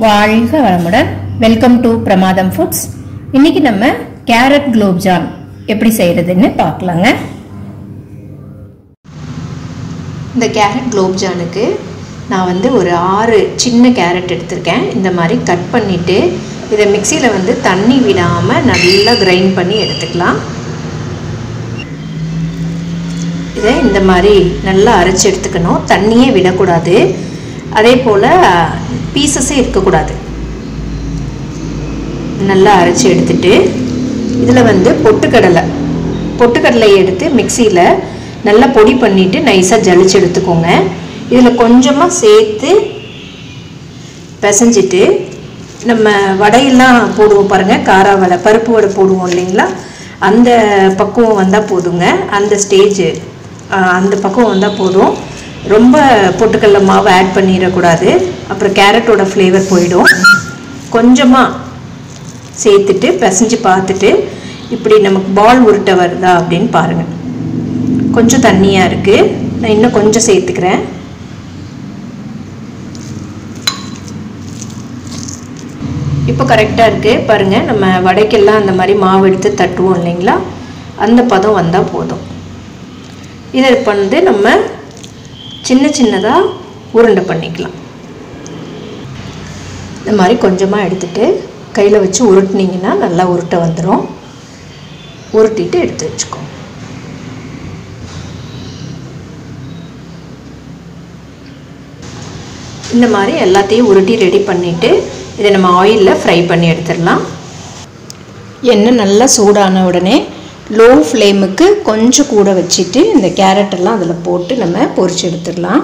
வாழ்க வளமுடன் welcome to பிரமாதம் ஃபுட்ஸ் இன்னைக்கு நம்ம கேரட் குலோப்ஜாம் எப்படி செய்யறதுன்னு பார்க்கலாங்க இந்த கேரட் குலோப்ஜானுக்கு நான் வந்து ஒரு ஆறு சின்ன கேரட் எடுத்திருக்கேன் இந்த மாதிரி கட் பண்ணிவிட்டு இதை மிக்சியில் வந்து தண்ணி விடாமல் நல்லா கிரைண்ட் பண்ணி எடுத்துக்கலாம் இதை இந்த மாதிரி நல்லா அரைச்சி எடுத்துக்கணும் தண்ணியே விடக்கூடாது அதே போல் பீசஸே இருக்கக்கூடாது நல்லா அரைச்சி எடுத்துட்டு இதில் வந்து பொட்டுக்கடலை பொட்டுக்கடலையை எடுத்து மிக்சியில் நல்லா பொடி பண்ணிவிட்டு நைஸாக ஜலிச்சு எடுத்துக்கோங்க இதில் கொஞ்சமாக சேர்த்து பிசைஞ்சிட்டு நம்ம வடையெல்லாம் போடுவோம் பாருங்கள் காரா வடை பருப்பு வடை போடுவோம் இல்லைங்களா அந்த பக்குவம் வந்தால் போதுங்க அந்த ஸ்டேஜ் அந்த பக்குவம் வந்தால் போதும் ரொம்ப பொட்டுக்கடல மாவு ஆட் பண்ணிடக்கூடாது அப்புறம் கேரட்டோட ஃப்ளேவர் போயிடும் கொஞ்சமாக சேர்த்துட்டு பிசைஞ்சு பார்த்துட்டு இப்படி நமக்கு பால் உருட்டை வருதா அப்படின்னு பாருங்கள் கொஞ்சம் தண்ணியாக இருக்குது நான் இன்னும் கொஞ்சம் சேர்த்துக்கிறேன் இப்போ கரெக்டாக இருக்குது பாருங்கள் நம்ம வடைக்கெல்லாம் அந்த மாதிரி மாவு எடுத்து தட்டுவோம் இல்லைங்களா அந்த பதம் வந்தால் போதும் இதை வந்து நம்ம சின்ன சின்னதாக உருண்டை பண்ணிக்கலாம் இந்த மாதிரி கொஞ்சமாக எடுத்துகிட்டு கையில் வச்சு உருட்டினீங்கன்னா நல்லா உருட்டை வந்துடும் உருட்டிட்டு எடுத்து வச்சுக்கோங்க இந்த மாதிரி எல்லாத்தையும் உருட்டி ரெடி பண்ணிவிட்டு இதை நம்ம ஆயிலில் ஃப்ரை பண்ணி எடுத்துடலாம் எண்ணெய் நல்லா சூடான உடனே லோ ஃப்ளேமுக்கு கொஞ்சம் கூட வச்சுட்டு இந்த கேரட்டெல்லாம் அதில் போட்டு நம்ம பொரிச்சு எடுத்துடலாம்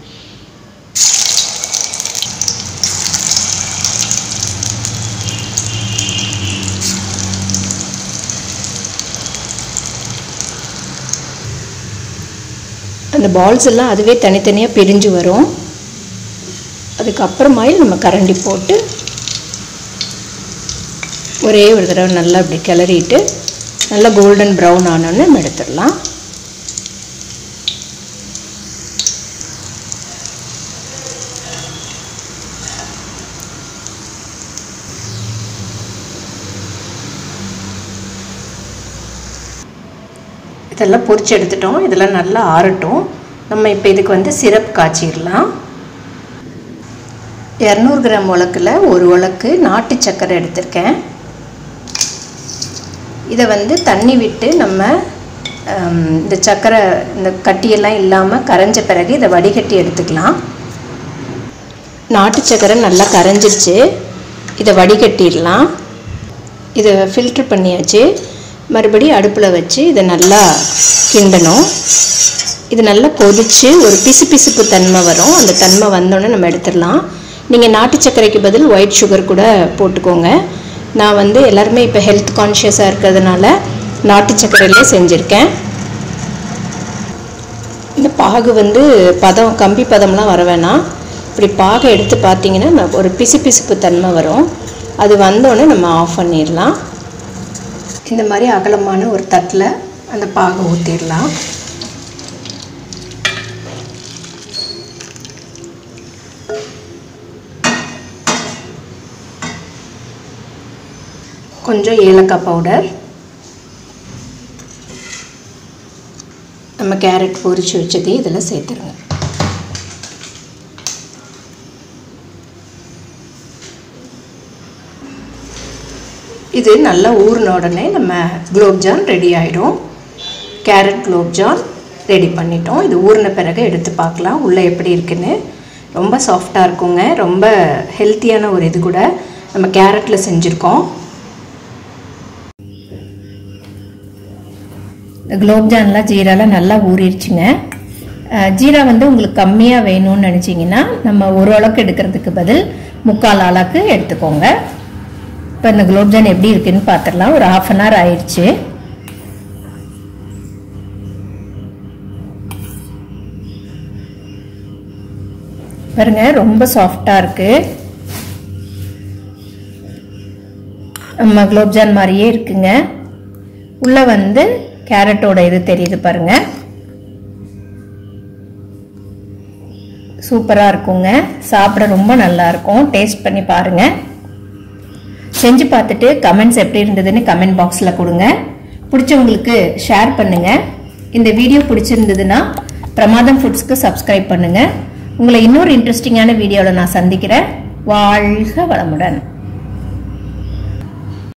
அந்த பால்ஸ் எல்லாம் அதுவே தனித்தனியாக பிரிஞ்சு வரும் அதுக்கப்புறமாயில் நம்ம கரண்டி போட்டு ஒரே ஒரு தடவை நல்லா அப்படி கிளறிட்டு நல்லா கோல்டன் ப்ரௌன் ஆனோன்னு நம்ம எடுத்துடலாம் இதெல்லாம் பொரிச்சு எடுத்துட்டோம் இதெல்லாம் நல்லா ஆறட்டும் நம்ம இப்போ இதுக்கு வந்து சிரப் காய்ச்சிடலாம் இரநூறு கிராம் உலக்கில் ஒரு உலக்கு நாட்டு சர்க்கரை எடுத்திருக்கேன் இதை வந்து தண்ணி விட்டு நம்ம இந்த சர்க்கரை இந்த கட்டியெல்லாம் இல்லாமல் கரைஞ்ச பிறகு இதை வடிகட்டி எடுத்துக்கலாம் நாட்டு சர்க்கரை நல்லா கரைஞ்சிருச்சு இதை வடிகட்டிடலாம் இதை ஃபில்ட்ரு பண்ணியாச்சு மறுபடியும் அடுப்பில் வச்சு இதை நல்லா கிண்டணும் இது நல்லா கொதித்து ஒரு பிசு பிசுப்பு தன்மை வரும் அந்த தன்மை வந்தோடனே நம்ம எடுத்துடலாம் நீங்கள் நாட்டு சர்க்கரைக்கு பதில் ஒயிட் சுகர் கூட போட்டுக்கோங்க நான் வந்து எல்லாருமே இப்போ ஹெல்த் கான்ஷியஸாக இருக்கிறதுனால நாட்டு சர்க்கரையிலே செஞ்சுருக்கேன் இந்த பாகு வந்து பதம் கம்பி பதம்லாம் வர வேணாம் இப்படி பாகை எடுத்து பார்த்தீங்கன்னா ஒரு பிசு பிசுப்பு தன்மை வரும் அது வந்தோடனே நம்ம ஆஃப் பண்ணிடலாம் இந்த மாதிரி அகலமான ஒரு தட்டில் அந்த பாகை ஊற்றிடலாம் கொஞ்சம் ஏலக்காய் பவுடர் நம்ம கேரட் பொரிச்சு வச்சதையும் இதில் சேர்த்துருங்க இது நல்லா ஊறின உடனே நம்ம குலோப்ஜான் ரெடி ஆகிடும் கேரட் குலோப்ஜான் ரெடி பண்ணிட்டோம் இது ஊறின பிறகு எடுத்து பார்க்கலாம் உள்ளே எப்படி இருக்குன்னு ரொம்ப சாஃப்டாக இருக்குங்க ரொம்ப ஹெல்த்தியான ஒரு இது கூட நம்ம கேரட்டில் செஞ்சுருக்கோம் இந்த குலோப்ஜான்லாம் ஜீராலாம் நல்லா ஊறிடுச்சுங்க ஜீரா வந்து உங்களுக்கு கம்மியாக வேணும்னு நினச்சிங்கன்னா நம்ம ஒரு அளவுக்கு எடுக்கிறதுக்கு பதில் முக்கால் அளவுக்கு எடுத்துக்கோங்க இப்போ இந்த குலோப்ஜான் எப்படி இருக்குன்னு பார்த்துடலாம் ஒரு ஹாஃப் அன் ஹவர் ஆயிடுச்சு பாருங்க ரொம்ப சாஃப்டாக இருக்கு நம்ம குலோப்ஜான் மாதிரியே இருக்குங்க உள்ள வந்து கேரட்டோட இது தெரியுது பாருங்க சூப்பராக இருக்குங்க சாப்பிட ரொம்ப நல்லா இருக்கும் டேஸ்ட் பண்ணி பாருங்கள் செஞ்சு பார்த்துட்டு கமெண்ட்ஸ் எப்படி இருந்ததுன்னு கமெண்ட் பாக்ஸில் கொடுங்க பிடிச்சவங்களுக்கு ஷேர் பண்ணுங்க இந்த வீடியோ பிடிச்சிருந்ததுன்னா பிரமாதம் ஃபுட்ஸ்க்கு சப்ஸ்கிரைப் பண்ணுங்க உங்களை இன்னொரு இன்ட்ரெஸ்டிங்கான வீடியோவில் நான் சந்திக்கிறேன் வாழ்க வளமுடன்